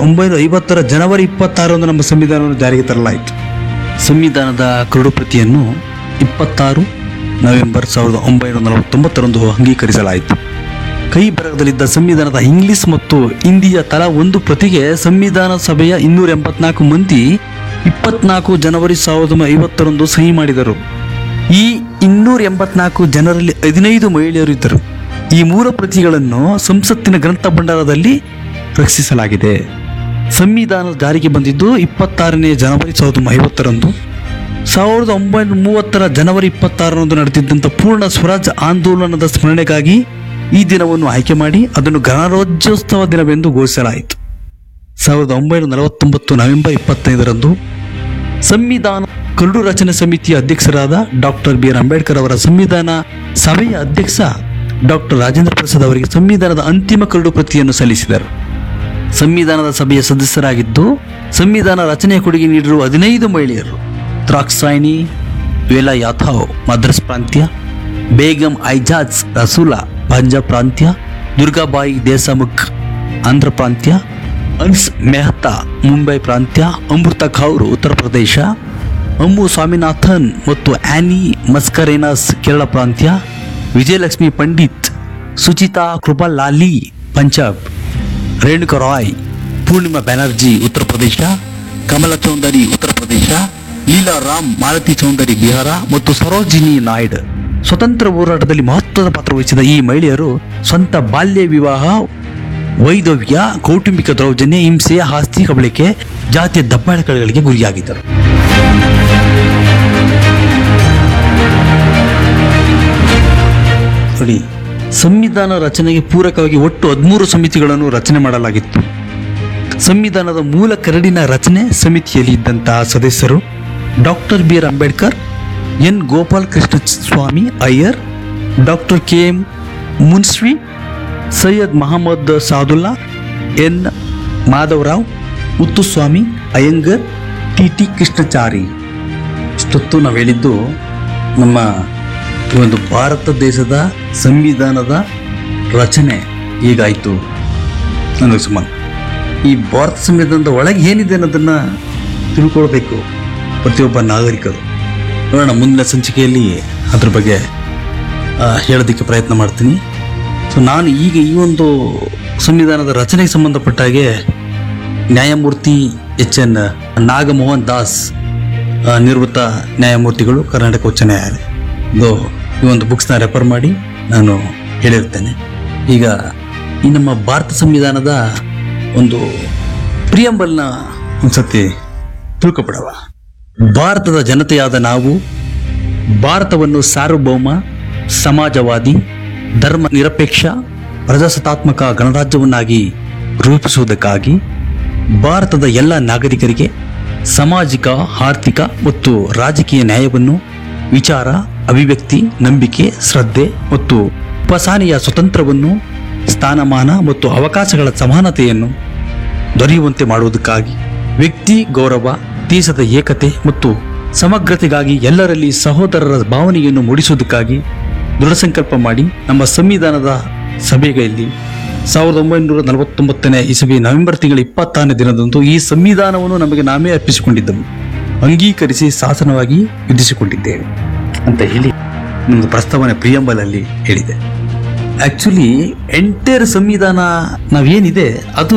ಒಂಬೈನೂರ ಐವತ್ತರ ಜನವರಿ ಇಪ್ಪತ್ತಾರರಂದು ನಮ್ಮ ಸಂವಿಧಾನವನ್ನು ಜಾರಿಗೆ ತರಲಾಯಿತು ಸಂವಿಧಾನದ ಕರಡು ಪ್ರತಿಯನ್ನು ಇಪ್ಪತ್ತಾರು ನವೆಂಬರ್ ಸಾವಿರದ ಒಂಬೈನೂರ ನಲವತ್ತೊಂಬತ್ತರಂದು ಅಂಗೀಕರಿಸಲಾಯಿತು ಕೈ ಬರಹದಲ್ಲಿದ್ದ ಸಂವಿಧಾನದ ಇಂಗ್ಲಿಷ್ ಮತ್ತು ಹಿಂದಿಯ ತಲಾ ಒಂದು ಪ್ರತಿಗೆ ಸಂವಿಧಾನ ಸಭೆಯ ಇನ್ನೂರ ಎಂಬತ್ನಾಲ್ಕು ಮಂದಿ ಇಪ್ಪತ್ನಾಲ್ಕು ಜನವರಿ ಸಾವಿರದ ಒಂಬೈನೂರ ಐವತ್ತರಂದು ಸಹಿ ಮಾಡಿದರು ಈ ಇನ್ನೂರ ಎಂಬತ್ನಾಲ್ಕು ಜನರಲ್ಲಿ ಹದಿನೈದು ಮಹಿಳೆಯರು ಇದ್ದರು ಈ ಮೂಲ ಪ್ರತಿಗಳನ್ನು ಸಂಸತ್ತಿನ ಗ್ರಂಥ ಭಂಡಾರದಲ್ಲಿ ರಕ್ಷಿಸಲಾಗಿದೆ ಸಂವಿಧಾನ ಜಾರಿಗೆ ಬಂದಿದ್ದು ಇಪ್ಪತ್ತಾರನೇ ಜನವರಿ ಸಾವಿರದ ಒಂಬೈನೂರ ಐವತ್ತರಂದು ಸಾವಿರದ ಒಂಬೈನೂರ ಮೂವತ್ತರ ಜನವರಿ ಇಪ್ಪತ್ತಾರರಂದು ನಡೆದಿದ್ದಂಥ ಪೂರ್ಣ ಸ್ವರಾಜ್ ಆಂದೋಲನದ ಸ್ಮರಣೆಗಾಗಿ ಈ ದಿನವನ್ನು ಆಯ್ಕೆ ಮಾಡಿ ಅದನ್ನು ಗಣರಾಜ್ಯೋತ್ಸವ ದಿನವೆಂದು ಘೋಷಿಸಲಾಯಿತು ಸಾವಿರದ ಒಂಬೈನೂರ ನಲವತ್ತೊಂಬತ್ತು ನವೆಂಬರ್ ಇಪ್ಪತ್ತೈದರಂದು ಸಂವಿಧಾನ ಕರಡು ರಚನೆ ಸಮಿತಿಯ ಅಧ್ಯಕ್ಷರಾದ ಡಾಕ್ಟರ್ ಬಿ ಆರ್ ಅಂಬೇಡ್ಕರ್ ಅವರ ಸಂವಿಧಾನ ಸಭೆಯ ಅಧ್ಯಕ್ಷ ಡಾಕ್ಟರ್ ರಾಜೇಂದ್ರ ಪ್ರಸಾದ್ ಅವರಿಗೆ ಸಂವಿಧಾನದ ಅಂತಿಮ ಕರಡು ಪ್ರತಿಯನ್ನು ಸಲ್ಲಿಸಿದರು ಸಂವಿಧಾನದ ಸಭೆಯ ಸದಸ್ಯರಾಗಿದ್ದು ಸಂವಿಧಾನ ರಚನೆಯ ಕೊಡುಗೆ ನೀಡಿರುವ ಹದಿನೈದು ಮಹಿಳೆಯರು ತ್ರಾಕ್ಸಾಯಿನಿ ವೇಲಾ ಯಾಥಾವ್ ಮದ್ರಸ್ ಪ್ರಾಂತ್ಯ ಬೇಗಂ ಐಜಾಜ್ ರಸೂಲಾ ಪಂಜಾಬ್ ಪ್ರಾಂತ್ಯ ದುರ್ಗಾಬಾಯಿ ದೇಶಮುಖ್ ಆಂಧ್ರ ಪ್ರಾಂತ್ಯ ಅನ್ಸ್ ಮೆಹ್ತಾ ಮುಂಬೈ ಪ್ರಾಂತ್ಯ ಅಮೃತ ಖೌರ್ ಉತ್ತರ ಪ್ರದೇಶ ಅಮ್ಮು ಸ್ವಾಮಿನಾಥನ್ ಮತ್ತು ಆನಿ ಮಸ್ಕರೇನಸ್ ಕೇರಳ ಪ್ರಾಂತ್ಯ ವಿಜಯಲಕ್ಷ್ಮಿ ಪಂಡಿತ್ ಸುಚಿತಾ ಕೃಪಾಲಾಲಿ ಪಂಜಾಬ್ ರೇಣುಕಾ ರಾಯ್ ಪೂರ್ಣಿಮಾ ಬ್ಯಾನರ್ಜಿ ಉತ್ತರ ಪ್ರದೇಶ ಕಮಲ ಚೌಧರಿ ಉತ್ತರ ಪ್ರದೇಶ ಲೀಲಾ ರಾಮ್ ಮಾಲತಿ ಚೌಧರಿ ಬಿಹಾರ ಮತ್ತು ಸರೋಜಿನಿ ನಾಯ್ಡ್ ಸ್ವತಂತ್ರ ಹೋರಾಟದಲ್ಲಿ ಮಹತ್ವದ ಪಾತ್ರ ವಹಿಸಿದ ಈ ಮಹಿಳೆಯರು ಸ್ವಂತ ಬಾಲ್ಯ ವಿವಾಹ ವೈದವ್ಯ ಕೌಟುಂಬಿಕ ದೌರ್ಜನ್ಯ ಹಿಂಸೆ ಆಸ್ತಿ ಕಬಳಿಕೆ ಜಾತಿಯ ದಬ್ಬಾಳಿಕೆಗಳಿಗೆ ಗುರಿಯಾಗಿದ್ದರು ನೋಡಿ ಸಂವಿಧಾನ ರಚನೆಗೆ ಪೂರಕವಾಗಿ ಒಟ್ಟು ಹದಿಮೂರು ಸಮಿತಿಗಳನ್ನು ರಚನೆ ಮಾಡಲಾಗಿತ್ತು ಸಂವಿಧಾನದ ಮೂಲ ಕರಡಿನ ರಚನೆ ಸಮಿತಿಯಲ್ಲಿ ಇದ್ದಂತಹ ಸದಸ್ಯರು doctor B R Ambedkar N Gopal Krishna Swami Iyer doctor K M Munshi Syed Mohammad Saadulla N Madhavrao Muthuswamy Ayyangar T T Krishnachari ಇಷ್ಟೊತ್ತು ನಾವು ಹೇಳಿದ್ದು ನಮ್ಮ ಈ ಒಂದು ಭಾರತ ದೇಶದ ಸಂವಿಧಾನದ ರಚನೆ ಹೀಗಾಯಿತು ಅನ್ನೋದಕ್ಕೆ ಸಂಬಂಧ ಈ ಭಾರತ ಸಂವಿಧಾನದ ಒಳಗೆ ಏನಿದೆ ಅನ್ನೋದನ್ನು ತಿಳ್ಕೊಳ್ಬೇಕು ಪ್ರತಿಯೊಬ್ಬ ನಾಗರಿಕರು ನೋಡೋಣ ಮುಂದಿನ ಸಂಚಿಕೆಯಲ್ಲಿ ಅದ್ರ ಬಗ್ಗೆ ಆ, ಹೇಳೋದಕ್ಕೆ ಪ್ರಯತ್ನ ಮಾಡ್ತೀನಿ ಸೊ ನಾನು ಈಗ ಈ ಒಂದು ಸಂವಿಧಾನದ ರಚನೆಗೆ ಸಂಬಂಧಪಟ್ಟ ಹಾಗೆ ನ್ಯಾಯಮೂರ್ತಿ ಎಚ್ ಎನ್ ನಾಗಮೋಹನ್ ದಾಸ್ ಆ, ನಿವೃತ್ತ ನ್ಯಾಯಮೂರ್ತಿಗಳು ಕರ್ನಾಟಕ ಉಚ್ಚ ನ್ಯಾಯಾಲಯ ಇದು ಈ ಒಂದು ಬುಕ್ಸ್ನ ರೆಫರ್ ಮಾಡಿ ನಾನು ಹೇಳಿರ್ತೇನೆ ಈಗ ಈ ನಮ್ಮ ಭಾರತ ಸಂವಿಧಾನದ ಒಂದು ಪ್ರಿಯಂಬಲ್ನ ಒಂದ್ಸತಿ ತಿಳ್ಕೊಬಿಡವ ಭಾರತದ ಜನತೆಯಾದ ನಾವು ಭಾರತವನ್ನು ಸಾರ್ವಭೌಮ ಸಮಾಜವಾದಿ ಧರ್ಮ ನಿರಪೇಕ್ಷ ಪ್ರಜಾಸತ್ತಾತ್ಮಕ ಗಣರಾಜ್ಯವನ್ನಾಗಿ ರೂಪಿಸುವುದಕ್ಕಾಗಿ ಭಾರತದ ಎಲ್ಲ ನಾಗರಿಕರಿಗೆ ಸಾಮಾಜಿಕ ಆರ್ಥಿಕ ಮತ್ತು ರಾಜಕೀಯ ನ್ಯಾಯವನ್ನು ವಿಚಾರ ಅಭಿವ್ಯಕ್ತಿ ನಂಬಿಕೆ ಶ್ರದ್ಧೆ ಮತ್ತು ಉಪಸಾನೆಯ ಸ್ವತಂತ್ರವನ್ನು ಸ್ಥಾನಮಾನ ಮತ್ತು ಅವಕಾಶಗಳ ಸಮಾನತೆಯನ್ನು ದೊರೆಯುವಂತೆ ಮಾಡುವುದಕ್ಕಾಗಿ ವ್ಯಕ್ತಿ ಗೌರವ ದೇಶದ ಏಕತೆ ಮತ್ತು ಸಮಗ್ರತೆಗಾಗಿ ಎಲ್ಲರಲ್ಲಿ ಸಹೋದರರ ಭಾವನೆಯನ್ನು ಮೂಡಿಸುವುದಕ್ಕಾಗಿ ದೃಢ ಸಂಕಲ್ಪ ಮಾಡಿ ನಮ್ಮ ಸಂವಿಧಾನದ ಸಭೆಯಲ್ಲಿ ಸಾವಿರದ ಒಂಬೈನೂರ ನಲವತ್ತೊಂಬತ್ತನೇ ಇಸವಿ ನವೆಂಬರ್ ತಿಂಗಳ ಇಪ್ಪತ್ತಾರನೇ ದಿನದಂದು ಈ ಸಂವಿಧಾನವನ್ನು ನಮಗೆ ನಾವೇ ಅರ್ಪಿಸಿಕೊಂಡಿದ್ದೆವು ಅಂಗೀಕರಿಸಿ ಶಾಸನವಾಗಿ ವಿಧಿಸಿಕೊಂಡಿದ್ದೇವೆ ಅಂತ ಹೇಳಿ ನಮ್ಮದು ಪ್ರಸ್ತಾವನೆ ಪ್ರಿಯಂಬಲಲ್ಲಿ ಹೇಳಿದೆ ಆಕ್ಚುಲಿ ಎಂಟೈರ್ ಸಂವಿಧಾನ ನಾವೇನಿದೆ ಅದು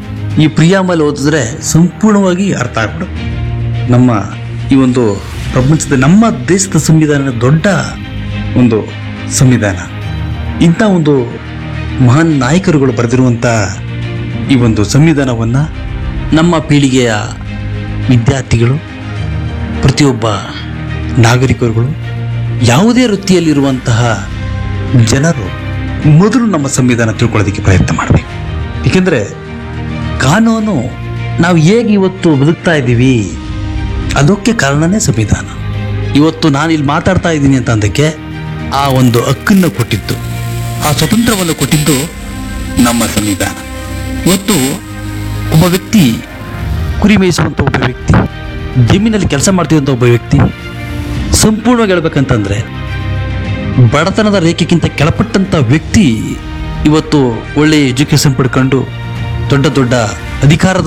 ಈ ಪ್ರಿಯಾಂಬಲ್ ಓದಿದ್ರೆ ಸಂಪೂರ್ಣವಾಗಿ ಅರ್ಥ ಆಗ್ಬಿಡುತ್ತೆ ನಮ್ಮ ಈ ಒಂದು ಪ್ರಪಂಚದ ನಮ್ಮ ದೇಶದ ಸಂವಿಧಾನ ದೊಡ್ಡ ಒಂದು ಸಂವಿಧಾನ ಇಂಥ ಒಂದು ಮಹಾನ್ ನಾಯಕರುಗಳು ಬರೆದಿರುವಂಥ ಈ ಒಂದು ಸಂವಿಧಾನವನ್ನು ನಮ್ಮ ಪೀಳಿಗೆಯ ವಿದ್ಯಾರ್ಥಿಗಳು ಪ್ರತಿಯೊಬ್ಬ ನಾಗರಿಕರುಗಳು ಯಾವುದೇ ವೃತ್ತಿಯಲ್ಲಿರುವಂತಹ ಜನರು ಮೊದಲು ನಮ್ಮ ಸಂವಿಧಾನ ತಿಳ್ಕೊಳ್ಳೋದಕ್ಕೆ ಪ್ರಯತ್ನ ಮಾಡಬೇಕು ಏಕೆಂದರೆ ಕಾನೂನು ನಾವು ಹೇಗೆ ಇವತ್ತು ಬದುಕ್ತಾ ಇದ್ದೀವಿ ಅದಕ್ಕೆ ಕಾರಣನೇ ಸಂವಿಧಾನ ಇವತ್ತು ನಾನು ಇಲ್ಲಿ ಮಾತಾಡ್ತಾ ಇದ್ದೀನಿ ಅಂತ ಅಂದಕ್ಕೆ ಆ ಒಂದು ಹಕ್ಕನ್ನು ಕೊಟ್ಟಿದ್ದು ಆ ಸ್ವತಂತ್ರವನ್ನು ಕೊಟ್ಟಿದ್ದು ನಮ್ಮ ಸಂವಿಧಾನ ಇವತ್ತು ಒಬ್ಬ ವ್ಯಕ್ತಿ ಕುರಿ ಮೇಯಿಸುವಂಥ ಒಬ್ಬ ವ್ಯಕ್ತಿ ಜಮೀನಲ್ಲಿ ಕೆಲಸ ಮಾಡ್ತಿರುವಂಥ ಒಬ್ಬ ವ್ಯಕ್ತಿ ಸಂಪೂರ್ಣವಾಗಿ ಹೇಳ್ಬೇಕಂತಂದ್ರೆ ಬಡತನದ ರೇಖೆಗಿಂತ ಕೆಳಪಟ್ಟಂಥ ವ್ಯಕ್ತಿ ಇವತ್ತು ಒಳ್ಳೆಯ ಎಜುಕೇಶನ್ ಪಡ್ಕೊಂಡು ದೊಡ್ಡ ದೊಡ್ಡ ಅಧಿಕಾರದ